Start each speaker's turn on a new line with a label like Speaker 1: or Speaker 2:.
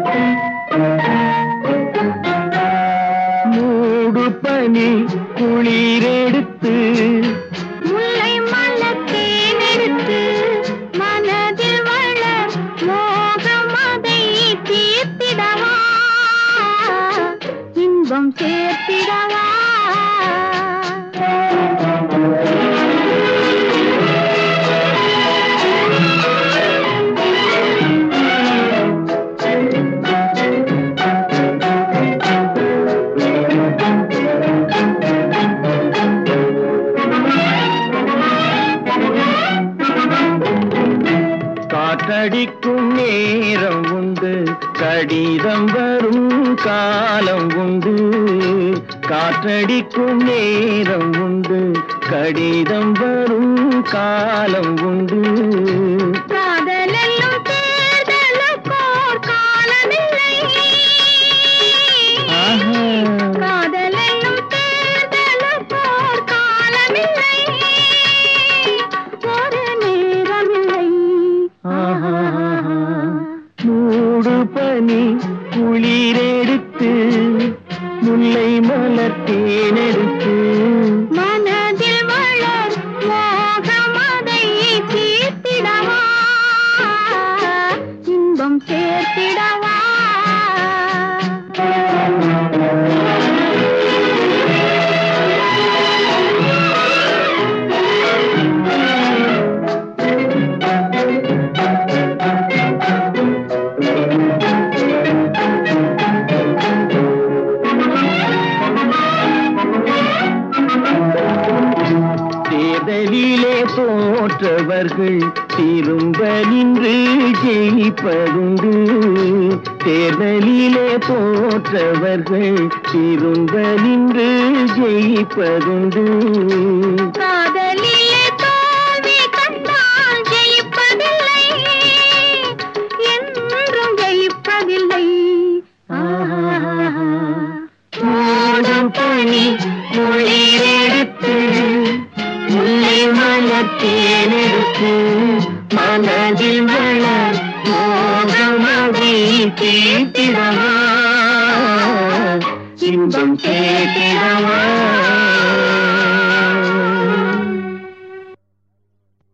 Speaker 1: மூடு பனி குளிரெடுத்து
Speaker 2: முல்லை மலர் தேனெடுத்து மனதில் வளர் மோகம் அதை தீர்த்திடவா இன்பம் சேர்த்திடவா
Speaker 1: காற்றடிக்கும் நேரம் உண்டு கடிதம் வரும் காலம் உண்டு காற்றடிக்கும் நேரம் உண்டு கடிதம் வரும் காலம் உண்டு
Speaker 2: காதலெல்லும் தேர்தலுக்கோர் காலமில்லை
Speaker 1: ஆஹா.
Speaker 2: காதலெல்லும் தேர்தலுக்கோர் காலமில்லை ஒரு நேரமில்லை
Speaker 1: ஆஹா. மூடு பனி குளிரெடுத்து முல்லை மலர் தேனெடுத்து
Speaker 2: மனதில் வளர் மோகம் அதை தீர்த்திடவா இன்பம் சேர்த்திடவா
Speaker 1: தேர்தலிலே தோற்றவர்கள் திரும்ப நின்று ஜெயிப்பதுண்டு தேர்தலிலே தோற்றவர்கள் திரும்ப நின்று ஜெயிப்பதுண்டு
Speaker 2: காதலிலே தோல்வி கண்டால் ஜெயிப்பதில்லை என்றும் ஜெயிப்பதில்லை
Speaker 1: மூடும் பனி குளிரெடுத்து முல்லை மலர் தேனெடுத்து மனதில் வளர் மோகமதி தீர்த்திடவா இன்பம் கேட்டிடவா